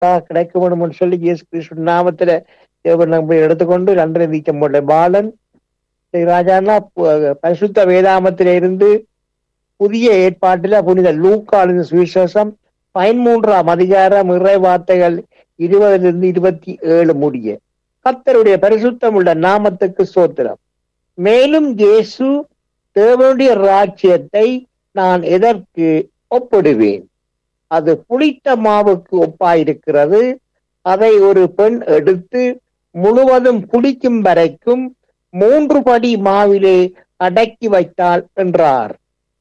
கிடைக்க வேணும்னு சொல்லி இயேசு கிறிஸ்து நாமத்துல தேவன் நம்ம எடுத்துக்கொண்டு நன்றி நீக்க முடியல பாலன் சரி ராஜானா பு- பரிசுத்த வேதாமத்தில இருந்து புதிய ஏற்பாட்டில புனித லூக்காளின் சுவிசேஷம் பதிமூன்றாம் அதிகாரம் இறை வார்த்தைகள் இருபதிலிருந்து இருபத்தி ஏழு முடிய கர்த்தருடைய பரிசுத்தம் உள்ள நாமத்துக்கு சோத்திரம் மேலும் இயேசு தேவனுடைய ராஜ்யத்தை நான் எதற்கு ஒப்பிடுவேன் அது புளித்த மாவுக்கு ஒப்பாயிருக்கிறது அதை ஒரு பெண் எடுத்து முழுவதும் புளிக்கும் வரைக்கும் மூன்று படி மாவிலே அடக்கி வைத்தாள் என்றார்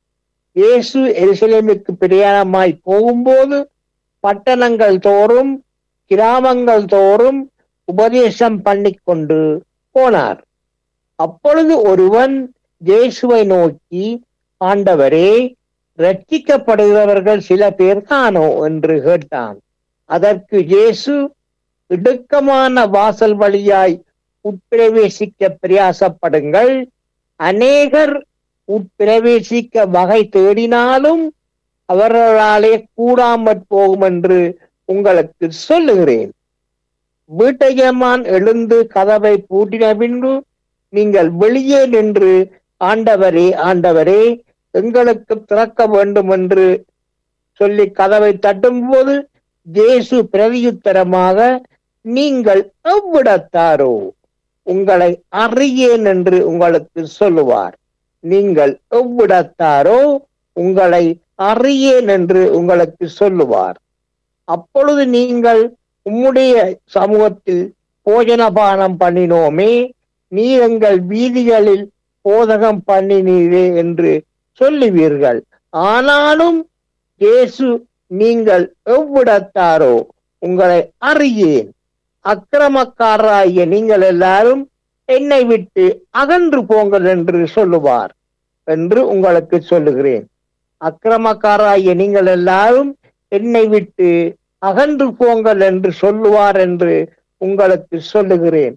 இயேசு எருசலேமுக்கு பிரயாணமாய் போகும்போது பட்டணங்கள் தோறும் கிராமங்கள் தோறும் உபதேசம் பண்ணிக்கொண்டு போனார் அப்பொழுது ஒருவன் இயேசுவை நோக்கி ஆண்டவரே ரட்சிக்கப்படுகிறவர்கள் சில பேர் தானோ என்று கேட்டான் அதற்கு இயேசு இடுக்கமான வாசல் வழியாய் உட்பிரவேசிக்க பிரயாசப்படுங்கள் அநேகர் உட்பிரவேசிக்க வகை தேடினாலும் அவர்களாலே கூடாமற் போகும் என்று உங்களுக்கு சொல்லுகிறேன் வீட்டையமான் எழுந்து கதவை பூட்டின பின்பு நீங்கள் வெளியே நின்று ஆண்டவரே ஆண்டவரே எங்களுக்கு திறக்க வேண்டும் என்று சொல்லி கதவை தட்டும்போது இயேசு பிரதியுத்தரமாக நீங்கள் எவ்விடத்தாரோ உங்களை அறியேன் என்று உங்களுக்கு சொல்லுவார் நீங்கள் எவ்விடத்தாரோ உங்களை அறியேன் என்று உங்களுக்கு சொல்லுவார் அப்பொழுது நீங்கள் உம்முடைய சமூகத்தில் போஜனபானம் பண்ணினோமே நீ எங்கள் வீதிகளில் போதகம் பண்ணினீரே என்று சொல்லுவீர்கள் ஆனாலும் இயேசு நீங்கள் எவ்விடத்தாரோ உங்களை அறியேன் அக்கிரமக்காரராகிய நீங்கள் எல்லாரும் என்னை விட்டு அகன்று போங்கள் என்று சொல்லுவார் என்று உங்களுக்கு சொல்லுகிறேன் அக்கிரமக்காராகிய நீங்கள் எல்லாரும் என்னை விட்டு அகன்று போங்கள் என்று சொல்லுவார் என்று உங்களுக்கு சொல்லுகிறேன்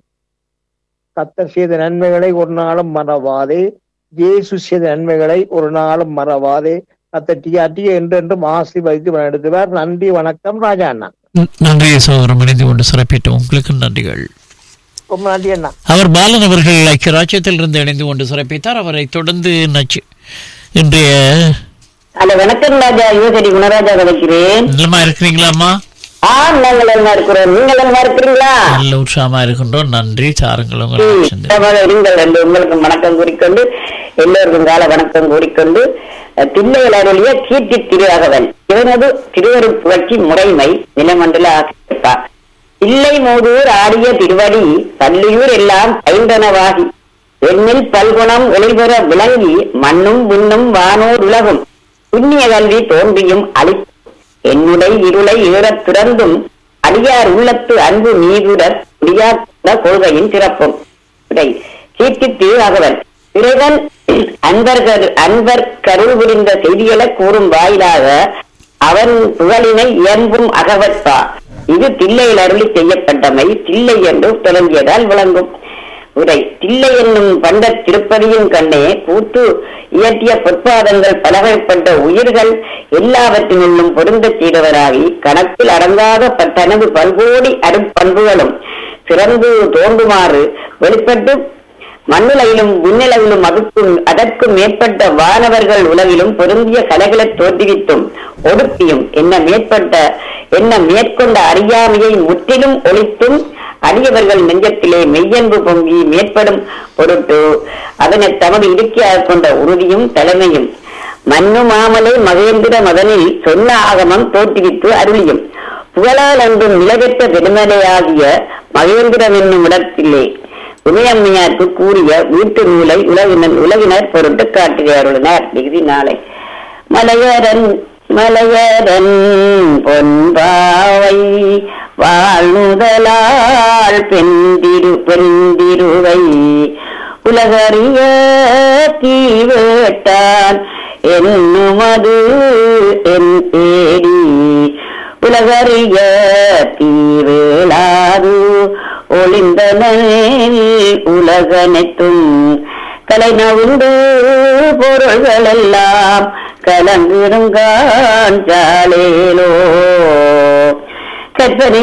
கத்தர் செய்த நன்மைகளை ஒரு நாளும் மறவாதே இயேசு செய்த நன்மைகளை ஒரு நாளும் மறவாதே கத்த டிஆர்டி என்றென்றும் ஆசீர்வதித்து நடத்துவார் நன்றி வணக்கம் ராஜா அண்ணா ந- நன்றி சகோதரம் இணைந்து கொண்டு சிறப்பிட்ட உங்களுக்கு நன்றிகள் ரொம்ப நன்றி அண்ணா அவர் பாலன் அவர்கள் ஐக்கிய ராஜ்யத்தில் இருந்து இணைந்து கொண்டு சிறப்பித்தார் அவரை தொடர்ந்து நச்சு இன்றைய ஹலோ வணக்கம் ராஜா யுவசரி குணராஜா கிடைக்கிறேன் நிலமா இருக்கிறீங்களாம்மா ஆ நாங்கள் நல்லா இருக்கிறோம் நீங்கள் நல்லா இருக்கிறீங்களா நல்ல உற்சாகமா இருக்கின்றோம் நன்றி சாருங்கள் உங்களை ம், சந்தி- சுத்தமாக இருங்கள் என்று உங்களுக்கு வணக்கம் கூறிக்கொண்டு எல்லோருக்கும் கால வணக்கம் கூறிக்கொண்டு அஹ், தில்லையில் அருளிய கீர்த்தி திருராகவன் இவனது திருவருப்புகட்சி முறைமை நிலமண்டல ஆசிரியப்பா தில்லை மூதூர் ஆடிய திருவடி பள்ளியூர் எல்லாம் ஐந்தனவாகி எண்ணில் பல்குணம் ஒளிபெற விளங்கி மண்ணும் விண்ணும் வானோர் உலகும் புண்ணிய கல்வி தோன்றியும் அளி என்னுடைய இருளை ஏறத் திறந்தும் அடியார் உள்ளத்து அன்பு நீதுரத் முடியாத கொள்கையின் சிறப்பும் விடை கீர்த்தி திருராகவன் இறைவன் அன்பர்கள் அன்பர் கருள் புரிந்த செய்திகளை கூறும் வாயிலாக அவன் புகழினை இயம்பும் அகவற்பா இது தில்லையில் அருளி செய்யப்பட்டமை தில்லை என்று தொடங்கியதால் விளங்கும் உரை தில்லை என்னும் பண்ட திருப்பதியின் கண்ணே கூத்து இயற்றிய பொற்பாதங்கள் பலகைப்பட்ட உயிர்கள் எல்லாவற்றினுள்ளும் பொருந்தச் செய்தவராகி கணக்கில் அடங்காத ப- தனது பல்கோடி அருட்பண்புகளும் சிறந்து தோன்றுமாறு வெளிப்பட்டு மண்ணுலகிலும் விண்ணிலகிலும் அதுக்கும் அதற்கும் மேற்பட்ட வானவர்கள் உலகிலும் பொருந்திய கலைகளை தோற்றுவித்தும் ஒடுக்கியும் என்ன மேற்பட்ட என்ன மேற்கொண்ட அறியாமையை முற்றிலும் ஒழித்தும் அடியவர்கள் நெஞ்சத்திலே மெய்யன்பு பொங்கி மேற்படும் பொருட்டு அதனை தமது இடுக்கியாக கொண்ட உறுதியும் தலைமையும் மன்னு மாமலை மகேந்திர மதனில் சொன்ன ஆகமம் தோற்றுவித்து அருளியும் புகழால் அன்றும் நிலவெற்ற பெருமலையாகிய மகேந்திரம் என்னும் இடத்திலே உமையம்மையாருக்கு கூறிய வீட்டு நூலை உலகினர் உலகினர் பொருட்டு காட்டுகிறாருள்ளனர் டிகிரி நாளை மலையரன் மலையரன் பொன்பாவை வாழ்நுதலால் பெண்டிரு பெண்டிருவை உலகறிய தீவேட்டான் என்னுமது என் தேடி உலகறிய தீவேளாது ஒளிந்தனில் உலகனைத்தும் கலை நவிந்து பொருள்கள் எல்லாம் கலங்கிடும் காஞ்சாலேலோ கற்பனை